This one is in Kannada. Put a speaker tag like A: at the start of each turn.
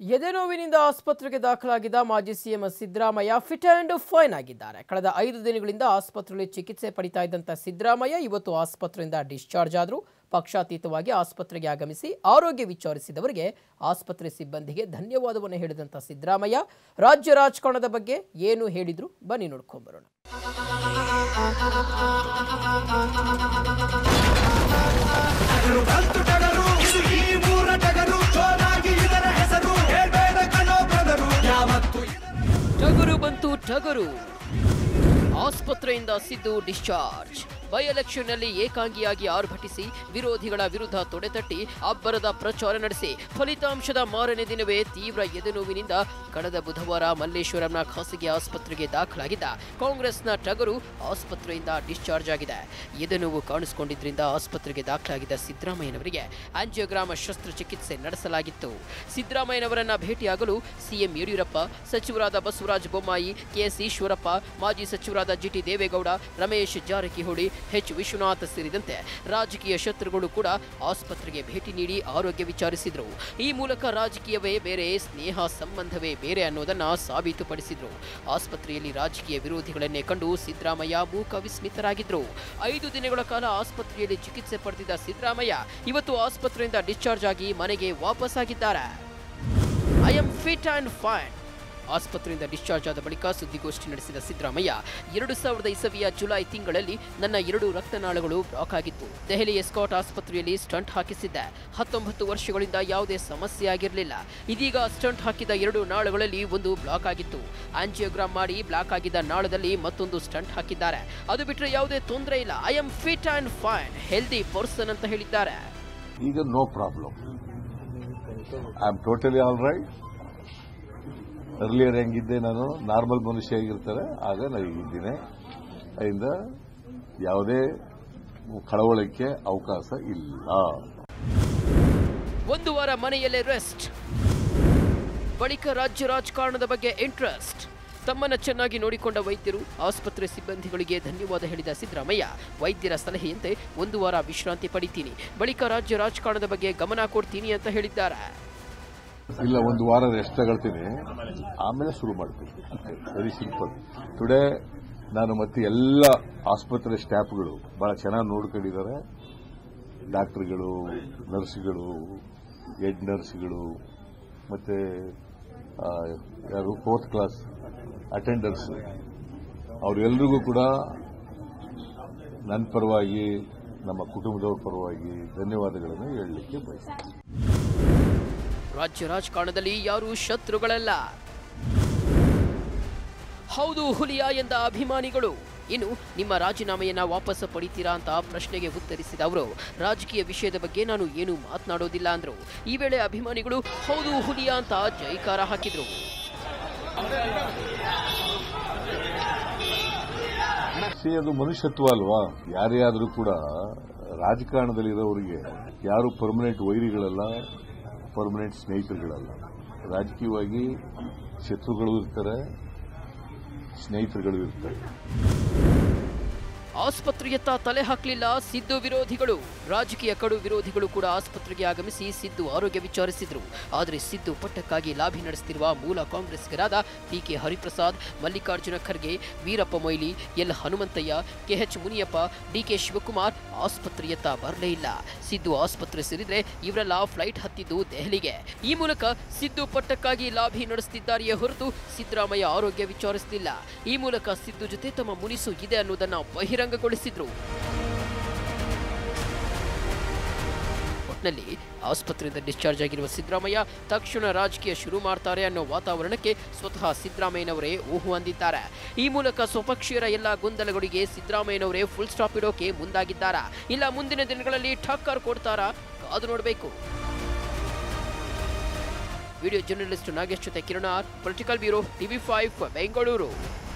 A: ಎದೆನೋವಿನಿಂದ ಆಸ್ಪತ್ರೆಗೆ ದಾಖಲಾಗಿದ್ದ ಮಾಜಿ CM Siddaramaiah fit and fine ಆಗಿದ್ದಾರೆ ಕಳೆದ ಐದು ದಿನಗಳಿಂದ ಆಸ್ಪತ್ರೆಯಲ್ಲಿ ಚಿಕಿತ್ಸೆ ಪಡಿತಾ ಇದ್ದಂಥ ಸಿದ್ದರಾಮಯ್ಯ ಇವತ್ತು ಆಸ್ಪತ್ರೆಯಿಂದ ಡಿಸ್ಚಾರ್ಜ್ ಆದರು ಪಕ್ಷಾತೀತವಾಗಿ ಆಸ್ಪತ್ರೆಗೆ ಆಗಮಿಸಿ ಆರೋಗ್ಯ ವಿಚಾರಿಸಿದವರಿಗೆ ಆಸ್ಪತ್ರೆ ಸಿಬ್ಬಂದಿಗೆ ಧನ್ಯವಾದವನ್ನು ಹೇಳಿದಂಥ ಸಿದ್ದರಾಮಯ್ಯ ರಾಜ್ಯ ರಾಜಕಾರಣದ ಬಗ್ಗೆ ಏನು ಹೇಳಿದ್ರು ಬನ್ನಿ ನೋಡ್ಕೊಂಬರೋಣ
B: ಟಗರು ಕಲ್ತು ಟಗರು ಇದು ಈ ಮೂರ ಟಗರು ಜೋರಾಗಿ ಇದರ ಹೆಸರು ಹೇಳ್ಬೇಡ ಕಣೋ ಬ್ರದರು ಯಾವತ್ತು ಇದರ
A: ಟಗರು ಬಂತು ಟಗರು ಆಸ್ಪತ್ರೆಯಿಂದ ಸಿದ್ದು ಡಿಸ್ಚಾರ್ಜ್ ಬೈ ಎಲೆಕ್ಷನ್ನಲ್ಲಿ ಏಕಾಂಗಿಯಾಗಿ ಆರ್ಭಟಿಸಿ ವಿರೋಧಿಗಳ ವಿರುದ್ಧ ತೊಡೆತಟ್ಟಿ ಅಬ್ಬರದ ಪ್ರಚಾರ ನಡೆಸಿ ಫಲಿತಾಂಶದ ಮಾರನೇ ದಿನವೇ ತೀವ್ರ ಎದೆನೋವಿನಿಂದ ಕಳೆದ ಬುಧವಾರ ಮಲ್ಲೇಶ್ವರಂನ ಖಾಸಗಿ ಆಸ್ಪತ್ರೆಗೆ ದಾಖಲಾಗಿದ್ದ ಕಾಂಗ್ರೆಸ್ನ ಟಗರು ಆಸ್ಪತ್ರೆಯಿಂದ ಡಿಸ್ಚಾರ್ಜ್ ಆಗಿದೆ ಎದೆನೋವು ಕಾಣಿಸಿಕೊಂಡಿದ್ರಿಂದ ಆಸ್ಪತ್ರೆಗೆ ದಾಖಲಾಗಿದ್ದ ಸಿದ್ದರಾಮಯ್ಯನವರಿಗೆ ಆಂಜಿಯೋಗ್ರಾಮ ಶಸ್ತ್ರಚಿಕಿತ್ಸೆ ನಡೆಸಲಾಗಿತ್ತು ಸಿದ್ದರಾಮಯ್ಯನವರನ್ನ ಭೇಟಿಯಾಗಲು ಸಿಎಂ ಯಡಿಯೂರಪ್ಪ ಸಚಿವರಾದ ಬಸವರಾಜ ಬೊಮ್ಮಾಯಿ ಕೆಎಸ್ ಈಶ್ವರಪ್ಪ ಮಾಜಿ ಸಚಿವರಾದ ಜಿಟಿ ದೇವೇಗೌಡ ರಮೇಶ್ ಜಾರಕಿಹೊಳಿ ಎಚ್ ವಿಶ್ವನಾಥ್ ಸೇರಿದಂತೆ ರಾಜಕೀಯ ಶತ್ರುಗಳು ಕೂಡ ಆಸ್ಪತ್ರೆಗೆ ಭೇಟಿ ನೀಡಿ ಆರೋಗ್ಯ ವಿಚಾರಿಸಿದ್ರು ಈ ಮೂಲಕ ರಾಜಕೀಯವೇ ಬೇರೆ ಸ್ನೇಹ ಸಂಬಂಧವೇ ಬೇರೆ ಅನ್ನೋದನ್ನ ಸಾಬೀತುಪಡಿಸಿದ್ರು ಆಸ್ಪತ್ರೆಯಲ್ಲಿ ರಾಜಕೀಯ ವಿರೋಧಿಗಳನ್ನೇ ಕಂಡು ಸಿದ್ದರಾಮಯ್ಯ ಮೂಕ ವಿಸ್ಮಿತರಾಗಿದ್ರು ಐದು ದಿನಗಳ ಕಾಲ ಆಸ್ಪತ್ರೆಯಲ್ಲಿ ಚಿಕಿತ್ಸೆ ಪಡೆದಿದ್ದ ಸಿದ್ದರಾಮಯ್ಯ ಇವತ್ತು ಆಸ್ಪತ್ರೆಯಿಂದ ಡಿಸ್ಚಾರ್ಜ್ ಆಗಿ ಮನೆಗೆ ವಾಪಸ್ ಆಗಿದ್ದಾರೆ I am fit and fine ಆಸ್ಪತ್ರೆಯಿಂದ ಡಿಸ್ಚಾರ್ಜ್ ಆದ ಬಳಿಕ ಸುದ್ದಿಗೋಷ್ಠಿ ನಡೆಸಿದ ಸಿದ್ದರಾಮಯ್ಯ ಎರಡು ಸಾವಿರದ ಇಸವಿಯ ಜುಲೈ ತಿಂಗಳಲ್ಲಿ ನನ್ನ ಎರಡು ರಕ್ತನಾಳಗಳು ಬ್ಲಾಕ್ ಆಗಿತ್ತು ದೆಹಲಿ ಎಸ್ಕಾಟ್ ಆಸ್ಪತ್ರೆಯಲ್ಲಿ ಸ್ಟಂಟ್ ಹಾಕಿಸಿದ್ದೆ ಹತ್ತೊಂಬತ್ತು ವರ್ಷಗಳಿಂದ ಯಾವುದೇ ಸಮಸ್ಯೆ ಆಗಿರಲಿಲ್ಲ ಇದೀಗ ಸ್ಟಂಟ್ ಹಾಕಿದ ಎರಡು ನಾಳಗಳಲ್ಲಿ ಒಂದು ಬ್ಲಾಕ್ ಆಗಿತ್ತು ಆಂಜಿಯೋಗ್ರಾಮ್ ಮಾಡಿ ಬ್ಲಾಕ್ ಆಗಿದ್ದ ನಾಳದಲ್ಲಿ ಮತ್ತೊಂದು ಸ್ಟಂಟ್ ಹಾಕಿದ್ದಾರೆ ಅದು ಬಿಟ್ಟರೆ ಯಾವುದೇ ತೊಂದರೆ ಇಲ್ಲ I am fit and fine healthy person ಅಂತ ಹೇಳಿದ್ದಾರೆ
C: ಈಗ no problem I am totally all right earlier ಹೆಂಗಿದ್ದೆ ನಾನು ನಾರ್ಮಲ್ ಮನುಷ್ಯ ಹೇಗಿರ್ತಾರೆ ಆಗ ನಾನು ಇದ್ದೀನಿ ಅದರಿಂದ ಯಾವುದೇ ಕಳವಳಕ್ಕೆ ಅವಕಾಶ ಇಲ್ಲ
A: ಒಂದು ವಾರ ಮನೆಯಲ್ಲೇ ರೆಸ್ಟ್ ಬಳಿಕ ರಾಜ್ಯ ರಾಜಕಾರಣದ ಬಗ್ಗೆ ಇಂಟ್ರೆಸ್ಟ್ ತಮ್ಮನ್ನ ಚೆನ್ನಾಗಿ ನೋಡಿಕೊಂಡ ವೈದ್ಯರು ಆಸ್ಪತ್ರೆ ಸಿಬ್ಬಂದಿಗಳಿಗೆ ಧನ್ಯವಾದ ಹೇಳಿದ ಸಿದ್ದರಾಮಯ್ಯ ವೈದ್ಯರ ಸಲಹೆಯಂತೆ ಒಂದು ವಾರ ವಿಶ್ರಾಂತಿ ಪಡಿತೀನಿ ಬಳಿಕ ರಾಜ್ಯ ರಾಜಕಾರಣದ ಬಗ್ಗೆ ಗಮನ ಕೊಡ್ತೀನಿ ಅಂತ ಹೇಳಿದ್ದಾರೆ
C: ಇಲ್ಲ ಒಂದು ವಾರ ರೆಸ್ಟ್ ತಗೊಳ್ತೀನಿ ಆಮೇಲೆ ಶುರು ಮಾಡ್ತೀನಿ ವೆರಿ ಸಿಂಪಲ್ ಟುಡೇ ನಾನು ಮತ್ತೆ ಎಲ್ಲ ಆಸ್ಪತ್ರೆ ಸ್ಟಾಫ್ಗಳು ಬಹಳ ಚೆನ್ನಾಗಿ ನೋಡ್ಕೊಂಡಿದ್ದಾರೆ ಡಾಕ್ಟರ್ಗಳು ನರ್ಸ್ಗಳು ಹೆಡ್ ನರ್ಸ್ಗಳು ಮತ್ತೆ ಆ, ಯಾರು ಫೋರ್ತ್ ಕ್ಲಾಸ್ ಅಟೆಂಡರ್ಸ್ ಅವರೆಲ್ಲರಿಗೂ ಕೂಡ ನನ್ನ ಪರವಾಗಿ ನಮ್ಮ ಕುಟುಂಬದವ್ರ ಪರವಾಗಿ ಧನ್ಯವಾದಗಳನ್ನು ಹೇಳಲಿಕ್ಕೆ ಬಯಸ್ತೀನಿ
A: ರಾಜ್ಯ ರಾಜಕಾರಣದಲ್ಲಿ ಯಾರೂ ಶತ್ರುಗಳಲ್ಲ ಹೌದು ಹುಲಿಯ ಎಂದ ಅಭಿಮಾನಿಗಳು ಇನ್ನು ನಿಮ್ಮ ರಾಜೀನಾಮೆಯನ್ನ ವಾಪಸ್ ಪಡಿತೀರಾ ಅಂತ ಪ್ರಶ್ನೆಗೆ ಉತ್ತರಿಸಿದ ಅವರು ರಾಜಕೀಯ ವಿಷಯದ ಬಗ್ಗೆ ನಾನು ಏನು ಮಾತನಾಡೋದಿಲ್ಲ ಅಂದ್ರು ಈ ವೇಳೆ ಅಭಿಮಾನಿಗಳು ಹೌದು ಹುಲಿಯ ಅಂತ ಜೈಕಾರ ಹಾಕಿದ್ರು
C: ಸಿ ಅದು ಮನುಷ್ಯತ್ವ ಅಲ್ವಾ ಯಾರೇ ಆದರೂ ಕೂಡ ರಾಜಕಾರಣದಲ್ಲಿರೋರಿಗೆ ಯಾರು ಪರ್ಮನೆಂಟ್ ವೈರಿಗಳಲ್ಲ ಪರ್ಮನೆಂಟ್ ಸ್ನೇಹಿತರುಗಳಲ್ಲ ರಾಜಕೀಯವಾಗಿ ಶತ್ರುಗಳು ಇರ್ತಾರೆ ಸ್ನೇಹಿತರುಗಳು ಇರ್ತಾರೆ
A: ಆಸ್ಪತ್ರೆಯತ್ತ ತಲೆ ಹಾಕಲಿಲ್ಲ ಸಿದ್ದು ವಿರೋಧಿಗಳು ರಾಜಕೀಯ ಕಡು ವಿರೋಧಿಗಳು ಕೂಡ ಆಸ್ಪತ್ರೆಗೆ ಆಗಮಿಸಿ ಸಿದ್ದು ಆರೋಗ್ಯ ವಿಚಾರಿಸಿದ್ರು ಆದರೆ ಸಿದ್ದು ಪಟ್ಟಕ್ಕಾಗಿ ಲಾಭಿ ನಡೆಸುತ್ತಿರುವ ಮೂಲ ಕಾಂಗ್ರೆಸ್ಗರಾದ PK Hariprasad Mallikarjuna Kharge Veerappa Moily L Hanumanthaiah KH Muniyappa DK Shivakumar ಆಸ್ಪತ್ರೆಯತ್ತ ಬರಲೇ ಇಲ್ಲ ಸಿದ್ದು ಆಸ್ಪತ್ರೆ ಸೇರಿದ್ರೆ ಇವರೆಲ್ಲ ಫ್ಲೈಟ್ ಹತ್ತಿದ್ದು ದೆಹಲಿಗೆ ಈ ಮೂಲಕ ಸಿದ್ದು ಪಟ್ಟಕ್ಕಾಗಿ ಲಾಭಿ ನಡೆಸುತ್ತಿದ್ದಾರೆಯೇ ಹೊರತು ಸಿದ್ದರಾಮಯ್ಯ ಆರೋಗ್ಯ ವಿಚಾರಿಸಲಿಲ್ಲ ಈ ಮೂಲಕ ಸಿದ್ದು ಜೊತೆ ತಮ್ಮ ಮುನಿಸು ಇದೆ ಅನ್ನೋದನ್ನ ಬಹಿರಂಗಗೊಳಿಸಿದ್ರು ಒಟ್ನಲ್ಲಿ ಆಸ್ಪತ್ರೆಯಿಂದ ಡಿಸ್ಚಾರ್ಜ್ ಆಗಿರುವ ಸಿದ್ದರಾಮಯ್ಯ ತಕ್ಷಣ ರಾಜಕೀಯ ಶುರು ಮಾಡ್ತಾರೆ ಅನ್ನೋ ವಾತಾವರಣಕ್ಕೆ ಸ್ವತಃ ಸಿದ್ದರಾಮಯ್ಯನವರೇ ಊಹು ಅಂದಿದ್ದಾರೆ ಈ ಮೂಲಕ ಸ್ವಪಕ್ಷೀಯರ ಎಲ್ಲ ಗೊಂದಲಗಳಿಗೆ ಸಿದ್ದರಾಮಯ್ಯನವರೇ ಫುಲ್ ಸ್ಟಾಪ್ ಇಡೋಕೆ ಮುಂದಾಗಿದ್ದಾರಾ ಇಲ್ಲ ಮುಂದಿನ ದಿನಗಳಲ್ಲಿ ಠಕ್ಕರ್ ಕೊಡ್ತಾರಾ ಕಾದು ನೋಡಬೇಕು ವಿಡಿಯೋ ಜರ್ನಲಿಸ್ಟ್ ನಾಗೇಶ್ ಜೊತೆ Kiran R political bureau TV five Bengaluru